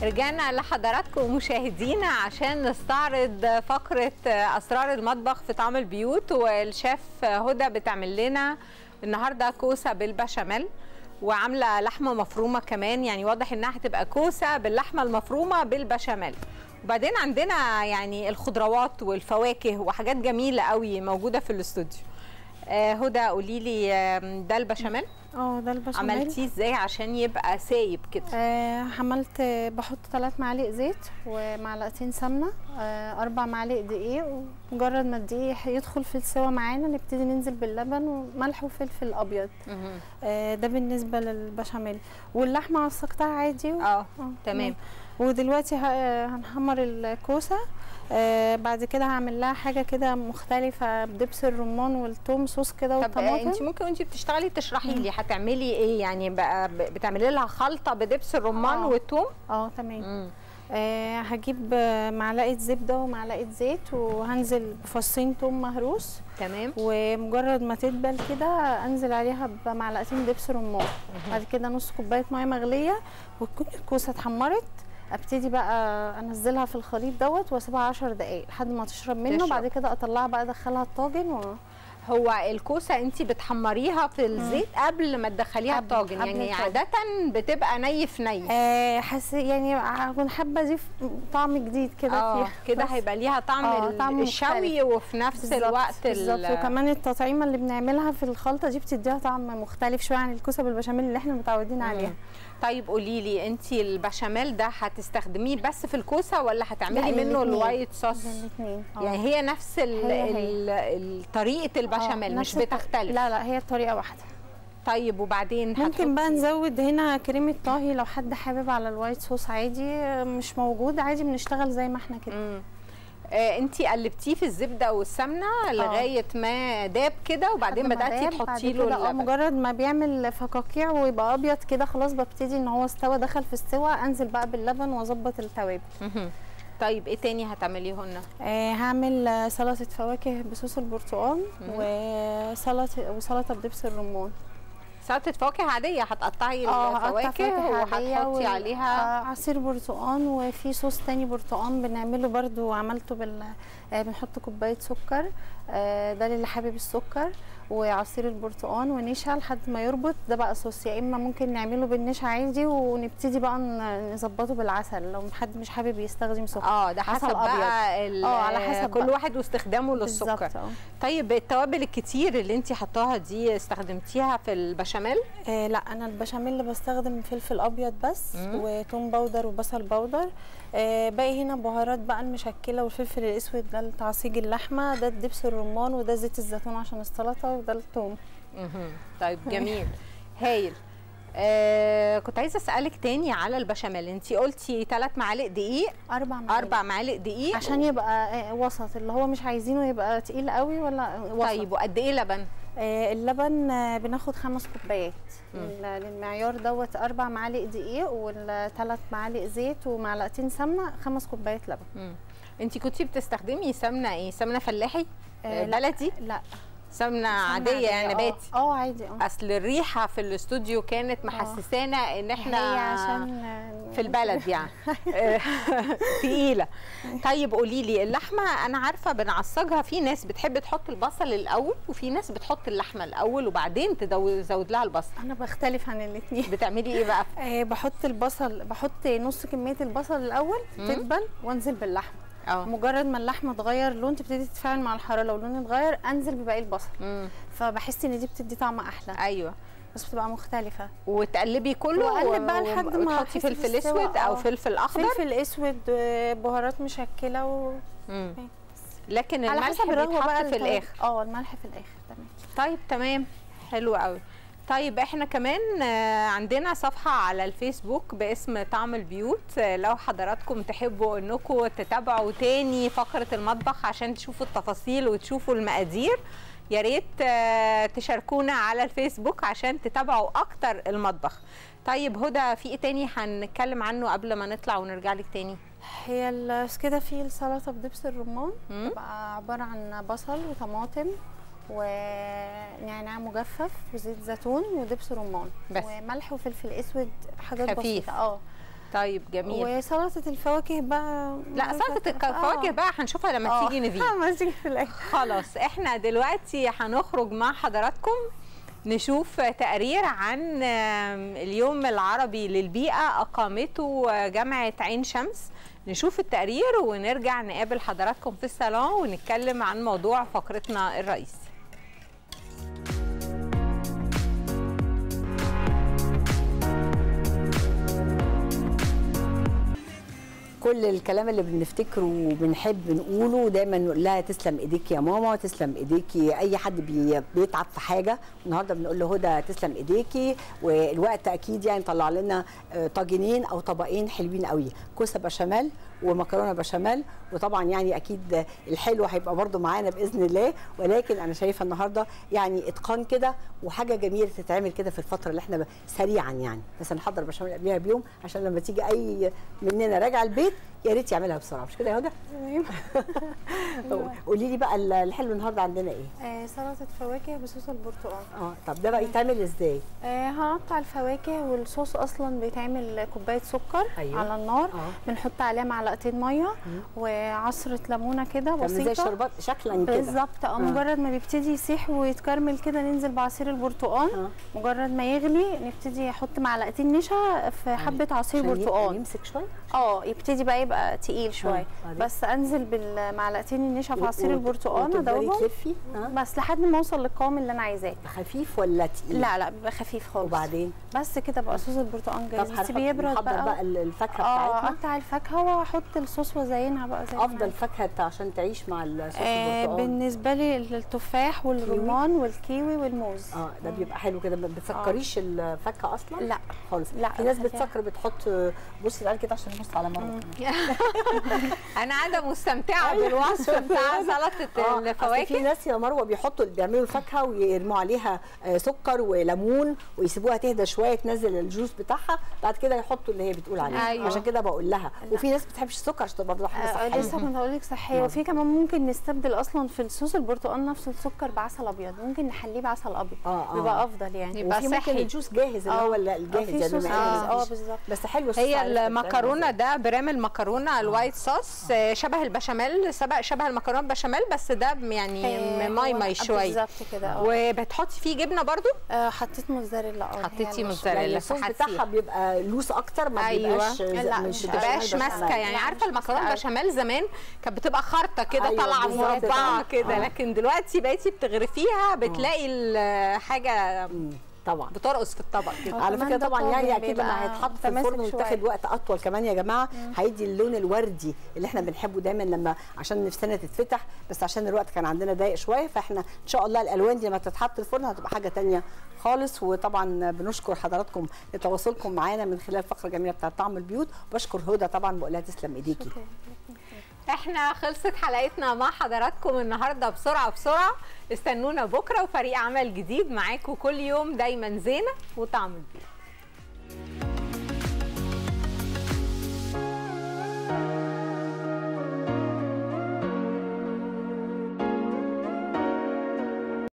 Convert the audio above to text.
رجعنا لحضراتكم مشاهدينا عشان نستعرض فقرة أسرار المطبخ في طعم البيوت والشيف هدى بتعمل لنا النهاردة كوسة بالبشاميل وعاملة لحمة مفرومة كمان يعني واضح إنها هتبقى كوسة باللحمة المفرومة بالبشاميل وبعدين عندنا يعني الخضروات والفواكه وحاجات جميلة قوي موجودة في الاستوديو آه، هدى قولي لي آه، ده البشاميل اه ده البشاميل عملتيه ازاي عشان يبقى سايب كده آه عملت بحط ثلاث معالق زيت ومعلقتين سمنه آه اربع معالق دقيق ومجرد ما الدقيق يدخل في السوا معانا نبتدي ننزل باللبن وملح وفلفل ابيض مهم. آه ده بالنسبه للبشاميل واللحمه عصقتها عادي و... اه تمام ودلوقتي ه- هنحمر الكوسه آه بعد كده هعمل لها حاجه كده مختلفه بدبس الرمان والثوم صوص كده طب آه، والطماطم انت ممكن وانت بتشتغلي تشرحي لي هتعملي ايه يعني بقى ب- بتعملي لها خلطه بدبس الرمان آه. والثوم اه تمام مم. آه هجيب آه، معلقه زبده ومعلقه زيت وهنزل بفصين توم مهروس تمام ومجرد ما تدبل كده انزل عليها بمعلقتين دبس رمان بعد كده نص كوبايه ميه مغليه وتكون الكوسه اتحمرت ابتدي بقى انزلها في الخليط دوت واسيبها 10 دقايق لحد ما تشرب منه تشرب. بعد كده اطلعها بقى ادخلها الطاجن و... هو الكوسه انت بتحمريها في الزيت قبل ما تدخليها قبل- الطاجن قبل يعني الطاجن. عاده بتبقى ني في ني آه حس يعني هكون حابه اضيف طعم جديد كده اه فيها كده بس. هيبقى ليها طعم, آه، ال- طعم الشوي وفي نفس بالظبط، الوقت ال- بالظبط وكمان التطعيمه اللي بنعملها في الخلطه دي بتديها طعم مختلف شويه عن الكوسه بالبشاميل اللي احنا متعودين عليها طيب قولي لي انت البشاميل ده هتستخدميه بس في الكوسه ولا هتعملي لا، منه الاتنين. الوايت صوص الاثنين يعني هي نفس ال هي هي. ال ال طريقه البشاميل مش بتختلف لا لا هي الطريقه واحده طيب وبعدين ممكن بقى هتحطي- نزود هنا كريمه طهي لو حد حابب على الوايت صوص عادي مش موجود عادي بنشتغل زي ما احنا كده مم. آه انت قلبتيه في الزبده والسمنه لغايه ما داب كده وبعدين لحد ما بداتي داب، بعد تحطي كده له اه اللبن مجرد ما بيعمل فقاقيع ويبقى ابيض كده خلاص ببتدي ان هو استوى دخل في السوا انزل بقى باللبن واظبط التوابل مهم. طيب ايه تاني هتعمليهن آه هعمل آه، سلطه فواكه بصوص البرتقال وسلطه وسلطه بدبس الرمان سلطه فواكه عاديه هتقطعي اه هقطع الفواكه عادية وهتحطي وال- عليها آه عصير برتقان وفي صوص تاني برتقان بنعمله برضو عملته بال آه بنحط كوبايه سكر آه ده للي حابب السكر وعصير البرتقان ونشا لحد ما يربط ده بقى صوص يا اما ممكن نعمله بالنشا عادي ونبتدي بقى ن- نظبطه بالعسل لو حد مش حابب يستخدم سكر اه ده حسب عسل بقى ال- اه، على حسب كل بقى. واحد واستخدامه للسكر بالظبط اه طيب التوابل الكتير اللي انت حطاها دي استخدمتيها في البشاميل آه لا انا البشاميل بستخدم فلفل ابيض بس مم. وتوم باودر وبصل باودر آه باقي هنا بهارات بقى المشكله والفلفل الاسود ده لتعصيج اللحمه ده الدبس الرمان وده زيت الزيتون عشان السلطه وده الثوم مهم. طيب جميل هايل آه كنت عايزه اسالك تاني على البشاميل انت قلتي ثلاث معالق دقيق اربع معالق اربع معالق دقيق عشان يبقى آه وسط اللي هو مش عايزينه يبقى تقيل قوي ولا وسط طيب وقد ايه لبن آه اللبن آه بناخد خمس كوبايات لل- للمعيار دوت اربع معالق دقيق والثلاث معالق زيت ومعلقتين سمنه خمس كوبايات لبن انت كنتي بتستخدمي سمنه ايه سمنه فلاحي آه، آه لا. بلدي لا سمنه عاديه يعني آه. نباتي اه عادي اه اصل الريحه في الاستوديو كانت محسسانا ان احنا هي عشان آه، في البلد يعني آه، تقيله طيب قولي لي اللحمه انا عارفه بنعصجها في ناس بتحب تحط البصل الاول وفي ناس بتحط اللحمه الاول وبعدين تزود تزود لها البصل انا بختلف عن الاثنين بتعملي ايه بقى آه بحط البصل بحط نص كميه البصل الاول مم. تدبل وانزل باللحمه اه مجرد ما اللحمه تغير لون تبتدي تتفاعل مع الحراره لو لون اتغير انزل بباقي البصل مم. فبحس ان دي بتدي طعم احلى ايوه بس بتبقى مختلفه وتقلبي كله وأقلب بقى لحد ما وتحطي أحس فلفل بالسوا، اسود او آه. فلفل اخضر فلفل اسود آه، بهارات مشكله و... مم. لكن على الملح حسب الرغبه بيتحط بقى في التوابل. الاخر اه الملح في الاخر تمام طيب تمام حلو قوي طيب احنا كمان آه، عندنا صفحة على الفيسبوك باسم طعم البيوت آه، لو حضراتكم تحبوا انكم تتابعوا تاني فقرة المطبخ عشان تشوفوا التفاصيل وتشوفوا المقادير يا ريت آه، تشاركونا على الفيسبوك عشان تتابعوا اكتر المطبخ طيب هدى في ايه تاني هنتكلم عنه قبل ما نطلع ونرجع لك تاني هي ال- كده في السلطه بدبس الرمان مم. بقى عباره عن بصل وطماطم ونعناع مجفف وزيت زيتون ودبس رمان بس. وملح وفلفل اسود حاجات خفيف. بسيطه اه طيب جميل وسلطه الفواكه بقى لا سلطه الفواكه بقى هنشوفها لما تيجي نفيد لما تيجي في الاخر خلاص احنا دلوقتي هنخرج مع حضراتكم نشوف تقرير عن اليوم العربي للبيئة أقامته جامعة عين شمس نشوف التقرير ونرجع نقابل حضراتكم في الصالون ونتكلم عن موضوع فقرتنا الرئيسي كل الكلام اللي بنفتكره وبنحب نقوله دايما نقول لها تسلم ايديك يا ماما تسلم ايديكي اي حد بي بيتعب في حاجه النهارده بنقول له هدى تسلم ايديكي والوقت اكيد يعني طلع لنا طاجنين او طبقين حلوين قوي كوسه بشاميل ومكرونه بشاميل وطبعا يعني اكيد الحلو هيبقى برده معانا باذن الله ولكن انا شايفه النهارده يعني اتقان كده وحاجه جميله تتعمل كده في الفتره اللي احنا سريعا يعني بس نحضر بشاميل قبلها بيوم عشان لما تيجي اي مننا راجع البيت يا ريت يعملها بسرعه مش كده يا هدى؟ قولي لي بقى الحلو النهارده عندنا ايه؟ آه سلطه فواكه بصوص البرتقال اه طب ده بقى يتعمل ازاي؟ آه هنقطع الفواكه والصوص اصلا بيتعمل كوبايه سكر أيوة. على النار آه. بنحط عليها معلقتين ميه وعصره ليمونه كده بسيطه زي الشربات شكلا كده بالظبط اه مجرد ما بيبتدي يسيح ويتكرمل كده ننزل بعصير البرتقال آه. مجرد ما يغلي نبتدي نحط معلقتين نشا في حبه عصير برتقال يمسك شويه اه يبتدي بقى يبقى تقيل شويه آه. بس انزل بالمعلقتين النشا في عصير البرتقال ادوبهم تلفي بس لحد ما اوصل للقوام اللي انا عايزاه خفيف ولا تقيل؟ لا لا بيبقى خفيف خالص وبعدين بس كده بقى صوص البرتقال جاهز بس بيبرد بقى بقى الفاكهه اه بتاعتنا اقطع الفاكهه واحط الصوص وازينها بقى زي افضل فاكهه عشان تعيش مع الصوص آه البرتقال بالنسبه لي التفاح والرمان والكيوي والموز اه ده بيبقى حلو كده ما بتسكريش الفاكهه اصلا لا خالص لا في ناس بتسكر بتحط بصي تعالي كده عشان نبص على مره انا قاعده مستمتعه بالوصف بتاع سلطه الفواكه في ناس يا مروه بيحطوا بيعملوا الفاكهه ويرموا عليها سكر وليمون ويسيبوها تهدى شويه تنزل الجوس بتاعها بعد كده يحطوا اللي هي بتقول عليه أيوة. عشان كده بقول لها وفي ناس ما بتحبش السكر عشان تبقى برضه حاجه آه صحيه لسه كنت هقول لك صحيه وفي كمان ممكن نستبدل اصلا في الصوص البرتقال نفس السكر بعسل ابيض ممكن نحليه بعسل ابيض آه، آه. بيبقى افضل يعني يبقى وفي ممكن صحي. الجوس جاهز اللي هو الجاهز في يعني صوص ما جاهز يعملش. اه بالظبط بس حلو الصوص هي عرفت بتتعمل المكرونه إزاي. ده برام المكرونه الوايت صوص آه، شبه البشاميل سبق شبه المكرونه البشاميل بس ده يعني آه، ماي هو ماي شويه بالظبط كده اه وبتحطي فيه جبنه برضو آه، حطيت موزاريلا اه حطيتي هي موزاريلا. يعني الصوص فحسيت. بتاعها بيبقى لوس اكتر ما أيوة. بيبقاش لا، مش مش تبقاش بشاميل ماسكه بشاميل. يعني لا، عارفه مش المكرونه ماسكة. البشاميل زمان كانت بتبقى خرطه كده أيوة، طالعه بالظبط. مربعه آه. كده آه. لكن دلوقتي بقيتي بتغرفيها بتلاقي الحاجه مم، طبعا بترقص في الطبق كده على كمان فكره ده طبعا طاجن يعني اكيد بيبقى لما هيتحط في متماسك الفرن ويتاخد شوية. وقت اطول كمان يا جماعه هيدي اللون الوردي اللي احنا بنحبه دايما لما عشان نفسنا تتفتح بس عشان الوقت كان عندنا ضيق شويه فاحنا ان شاء الله الالوان دي لما تتحط في الفرن هتبقى حاجه تانية خالص وطبعا بنشكر حضراتكم لتواصلكم معانا من خلال الفقره الجميله بتاعت طعم البيوت وبشكر هدى طبعا بقول لها تسلم ايديكي احنا خلصت حلقتنا مع حضراتكم النهارده بسرعه بسرعه استنونا بكره وفريق عمل جديد معاكم كل يوم دايما زينه وطعم البيوت